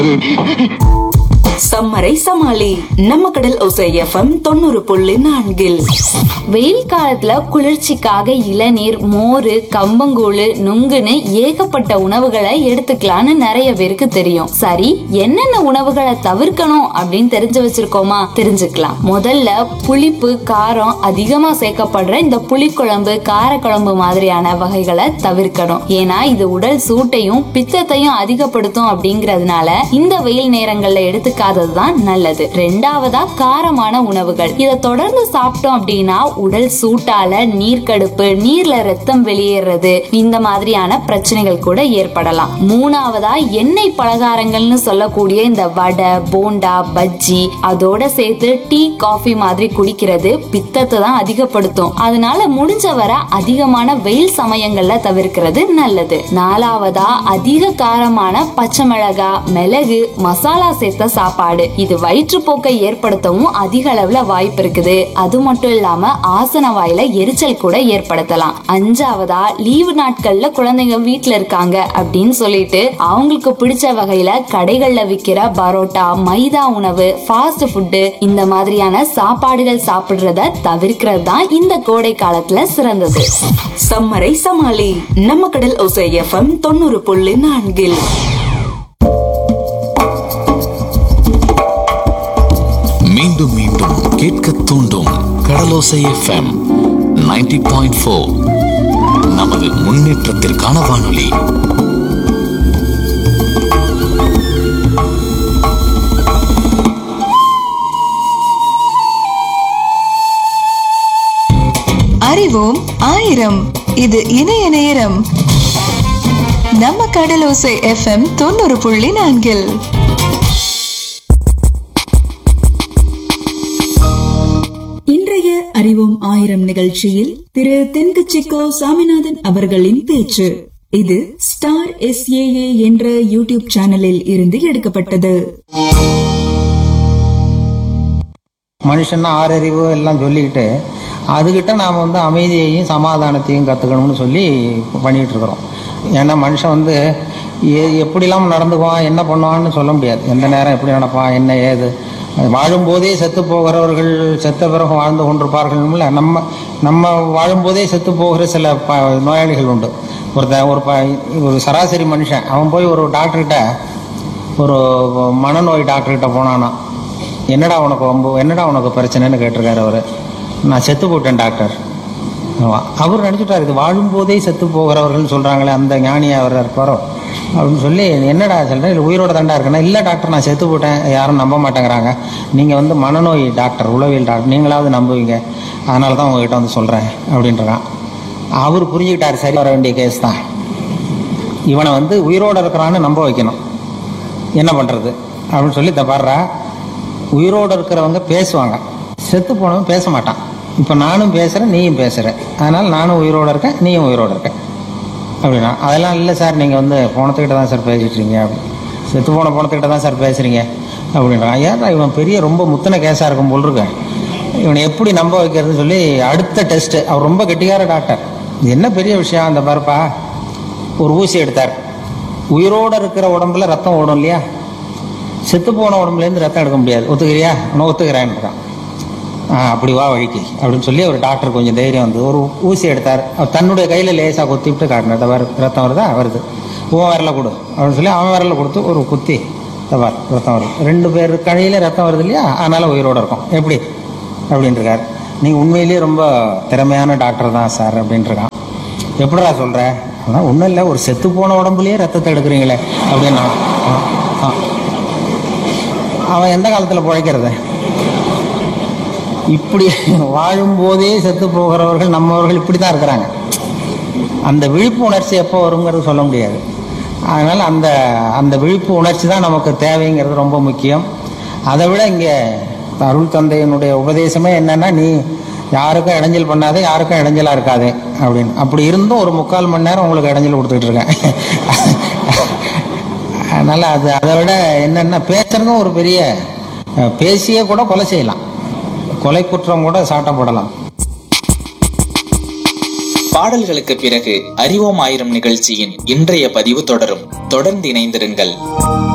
சம்மரை சமாளி நம்ம கடல் ஒசை எஃப்எம் தொண்ணூறு புள்ளி நான்கில் வெயில் காலத்துல குளிர்ச்சிக்காக இளநீர் மோர் கம்பங்கூழு நுங்குன்னு ஏகப்பட்ட உணவுகளை எடுத்துக்கலாம்னு நிறைய பேருக்கு தெரியும் சரி என்னென்ன உணவுகளை தவிர்க்கணும் அப்படின்னு தெரிஞ்சு வச்சிருக்கோமா தெரிஞ்சுக்கலாம் முதல்ல புளிப்பு காரம் அதிகமா சேர்க்கப்படுற இந்த புளிக்குழம்பு காரக்குழம்பு மாதிரியான வகைகளை தவிர்க்கணும் ஏன்னா இது உடல் சூட்டையும் பித்தத்தையும் அதிகப்படுத்தும் அப்படிங்கறதுனால இந்த வெயில் நேரங்கள்ல எடுத்துக்காததுதான் நல்லது ரெண்டாவதா காரமான உணவுகள் இதை தொடர்ந்து சாப்பிட்டோம் அப்படின்னா உடல் சூட்டால நீர்க்கடுப்பு நீர்ல ரத்தம் வெளியேறது இந்த மாதிரியான பிரச்சனைகள் கூட ஏற்படலாம் மூணாவதா எண்ணெய் பலகாரங்கள்னு சொல்லக்கூடிய இந்த வடை போண்டா பஜ்ஜி அதோட சேர்த்து டீ காஃபி மாதிரி குடிக்கிறது பித்தத்தை தான் அதிகப்படுத்தும் அதனால முடிஞ்ச வரை அதிகமான வெயில் சமயங்கள்ல தவிர்க்கிறது நல்லது நாலாவதா அதிக காரமான பச்சை மிளகா மிளகு மசாலா சேர்த்த சாப்பாடு இது வயிற்றுப்போக்கை ஏற்படுத்தவும் அதிக அளவுல வாய்ப்பு இருக்குது அது மட்டும் இல்லாம ஆசன வாயில எரிச்சல் கூட ஏற்படுத்தலாம் அஞ்சாவதா லீவு நாட்கள்ல குழந்தைங்க வீட்ல இருக்காங்க அப்படின்னு சொல்லிட்டு அவங்களுக்கு பிடிச்ச வகையில கடைகள்ல விக்கிற பரோட்டா மைதா உணவு ஃபாஸ்ட் ஃபுட்டு இந்த மாதிரியான சாப்பாடுகள் சாப்பிடுறத தவிர்க்கிறது தான் இந்த கோடை காலத்துல சிறந்தது சம்மரை சமாளி நம்ம கடல் ஒசை எஃப்எம் தொண்ணூறு புள்ளி நான்கில் மீண்டும் மீண்டும் கேட்க தூண்டும் கடலோசை எஃப்எம் 90.4 பாயிண்ட் ஃபோர் நமது முன்னேற்றத்திற்கான வானொலி அறிவோம் ஆயிரம் இது இணைய நேரம் நம்ம கடலோசை எஃப்எம் தொண்ணூறு புள்ளி நான்கில் இன்றைய அறிவோம் ஆயிரம் நிகழ்ச்சியில் திரு தென்கச்சிக்கோ சாமிநாதன் அவர்களின் பேச்சு இது ஸ்டார் எஸ்ஏஏ என்ற யூடியூப் சேனலில் இருந்து எடுக்கப்பட்டது மனுஷன்னா ஆறறிவு எல்லாம் சொல்லிக்கிட்டு அதுகிட்ட நாம் வந்து அமைதியையும் சமாதானத்தையும் கற்றுக்கணும்னு சொல்லி பண்ணிகிட்டு இருக்கிறோம் ஏன்னா மனுஷன் வந்து எ- எப்படிலாம் நடந்துக்குவான் என்ன பண்ணுவான்னு சொல்ல முடியாது எந்த நேரம் எப்படி நடப்பான் என்ன ஏது வாழும்போதே செத்து போகிறவர்கள் செத்த பிறகு வாழ்ந்து கொண்டிருப்பார்கள்ல நம்ம நம்ம வாழும்போதே செத்து போகிற சில ப நோயாளிகள் உண்டு ஒருத்தன் ஒரு ப ஒரு சராசரி மனுஷன் அவன் போய் ஒரு டாக்டர்கிட்ட ஒரு மனநோய் டாக்டர்கிட்ட போனானா என்னடா உனக்கு ரொம்ப என்னடா உனக்கு பிரச்சனைன்னு கேட்டிருக்காரு அவர் நான் செத்து போட்டேன் டாக்டர் ஆமா. அவர் நினச்சிட்டார் இது வாழும்போதே செத்து போகிறவர்கள் சொல்கிறாங்களே அந்த ஞானி அவர் இருப்பாரோ அப்படின்னு சொல்லி என்னடா சொல்கிறேன் இல்லை உயிரோட தாண்டா இருக்கேன்னா இல்லை டாக்டர் நான் செத்து போட்டேன் யாரும் நம்ப மாட்டேங்கிறாங்க நீங்கள் வந்து மனநோய் டாக்டர் உளவியல் டாக்டர் நீங்களாவது நம்புவீங்க அதனால தான் உங்ககிட்ட வந்து சொல்கிறேன் அப்படின்றான் அவர் புரிஞ்சுக்கிட்டார் சரி வர வேண்டிய கேஸ் தான் இவனை வந்து உயிரோட இருக்கிறான்னு நம்ப வைக்கணும் என்ன பண்ணுறது அப்படின்னு சொல்லி தப்பாடுறா உயிரோடு இருக்கிறவங்க பேசுவாங்க செத்து போனவன் பேச மாட்டான் இப்போ நானும் பேசுகிறேன் நீயும் பேசுகிற அதனால் நானும் உயிரோடு இருக்கேன் நீயும் உயிரோடு இருக்க அப்படின்னா அதெல்லாம் இல்லை சார் நீங்கள் வந்து போனத்துக்கிட்ட தான் சார் பேசிட்டு இருக்கீங்க அப்படி செத்து போன போனத்துக்கிட்ட தான் சார் பேசுகிறீங்க அப்படின்றான் ஏன்டா இவன் பெரிய ரொம்ப முத்தின கேஸாக இருக்கும் போல் இருக்கு இவனை எப்படி நம்ப வைக்கிறதுன்னு சொல்லி அடுத்த டெஸ்ட்டு அவர் ரொம்ப கெட்டிக்கார டாக்டர் இது என்ன பெரிய விஷயம் அந்த பாருப்பா ஒரு ஊசி எடுத்தார் உயிரோடு இருக்கிற உடம்புல ரத்தம் ஓடும் இல்லையா செத்து போன உடம்புலேருந்து ரத்தம் எடுக்க முடியாது ஒத்துக்கிறியா நான் ஒத்துக்கிறேன்றான் ஆ அப்படி வா வழிக்கு அப்படின்னு சொல்லி ஒரு டாக்டர் கொஞ்சம் தைரியம் வந்து ஒரு ஊசி எடுத்தார் அவர் தன்னுடைய கையில் லேசாக குத்தி விட்டு காட்டினார் "இதோ பாரு ரத்தம் வருதா வருது உன் விரல கொடு அப்படின்னு சொல்லி அவன் விரல கொடுத்து ஒரு குத்தி தவார் ரத்தம் வருது ரெண்டு பேர் கையில ரத்தம் வருது இல்லையா அதனால உயிரோட இருக்கும் எப்படி அப்படின்னு இருக்கார் நீங்கள் உண்மையிலேயே ரொம்ப திறமையான டாக்டர் தான் சார் அப்படின்ட்டுருக்கான் எப்படிடா சொல்கிற அதான் ஒன்றும் இல்லை ஒரு செத்து போன உடம்புலயே ரத்தத்தை எடுக்கிறீங்களே அப்படின்னா ஆ, ஆ. அவன் எந்த காலத்தில் பிழைக்கிறது இப்படி வாழும்போதே செத்து போகிறவர்கள் நம்மவர்கள் இப்படி தான் இருக்கிறாங்க அந்த விழிப்பு உணர்ச்சி எப்போ வருங்கிறது சொல்ல முடியாது அதனால் அந்த அந்த விழிப்பு உணர்ச்சி தான் நமக்கு தேவைங்கிறது ரொம்ப முக்கியம் அதை விட இங்கே அருள் தந்தையினுடைய உபதேசமே என்னன்னா நீ யாருக்கும் இடைஞ்சல் பண்ணாதே யாருக்கும் இடைஞ்சலாக இருக்காதே அப்படின்னு அப்படி இருந்தும் ஒரு முக்கால் மணி நேரம் உங்களுக்கு இடைஞ்சல் கொடுத்துட்டு இருக்கேன் அதனால் அது அதை விட என்னென்ன பேசுறதும் ஒரு பெரிய அஹ், பேசியே கூட கொலை செய்யலாம் கொலை குற்றம் கூட சாட்டப்படலாம் பாடல்களுக்கு பிறகு அறிவோம் ஆயிரம் நிகழ்ச்சியின் இன்றைய பதிவு தொடரும் தொடர்ந்து இணைந்திருங்கள்